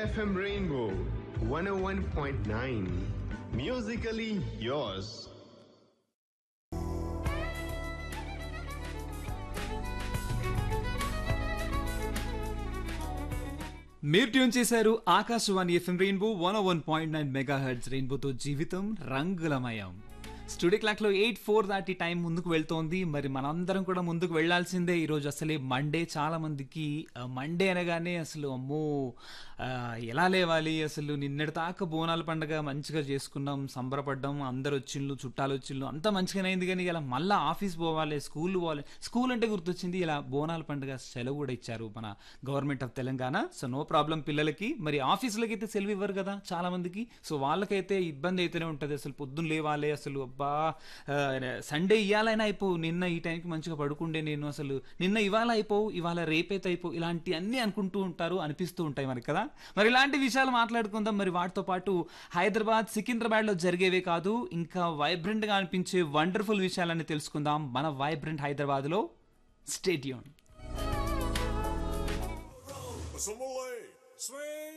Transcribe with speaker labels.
Speaker 1: FM Rainbow 101.9. Musically yours.
Speaker 2: మీరు tune చేశారు Akashvani FM Rainbow one one point nine megahertz రెయిన్బోతో జీవితం రంగులమయం స్టూడియో క్లాక్ లో ఎయిట్ ఫోర్ దాటి టైం ముందుకు వెళ్తోంది మరి మనందరం కూడా ముందుకు వెళ్లాల్సిందే ఈరోజు అసలే మండే చాలా మందికి మండే అనగానే అసలు అమ్మో ఆ, ఎలా లేవాలి అసలు నిన్నటి దాకా బోనాల పండుగ మంచిగా చేసుకున్నాం సంబరపడ్డాం అందరు వచ్చిండ్లు చుట్టాలు వచ్చిండ్లు అంతా మంచిగానే అయింది కానీ ఇలా మళ్ళీ ఆఫీస్ పోవాలి స్కూల్ పోవాలి స్కూల్ అంటే గుర్తొచ్చింది ఇలా బోనాల పండుగ సెలవు కూడా ఇచ్చారు మన government of Telangana so no problem పిల్లలకి మరి ఆఫీసులకి అయితే సెలవు ఇవ్వరు కదా చాలా మందికి సో వాళ్ళకైతే ఇబ్బంది అయితేనే ఉంటుంది అసలు పొద్దున్న లేవాలి అసలు అబ్బా ఆ, సండే ఇవ్వాలైనా అయిపోవు నిన్న ఈ టైంకి మంచిగా పడుకుండే నేను అసలు నిన్న ఇవాళ అయిపోవు ఇవాళ రేపైతే అయిపోవు ఇలాంటి అన్ని అనుకుంటూ ఉంటారు అనిపిస్తూ ఉంటాయి మనకి కదా మరి ఇలాంటి విషయాలు మాట్లాడుకుందాం మరి వాటితో పాటు హైదరాబాద్ సికింద్రాబాద్ లో జరిగేవే కాదు ఇంకా వైబ్రెంట్ గా అనిపించే వండర్ఫుల్ విషయాలన్నీ తెలుసుకుందాం మన వైబ్రెంట్ హైదరాబాద్ లో స్టేడియం
Speaker 3: Some Malay. Swing.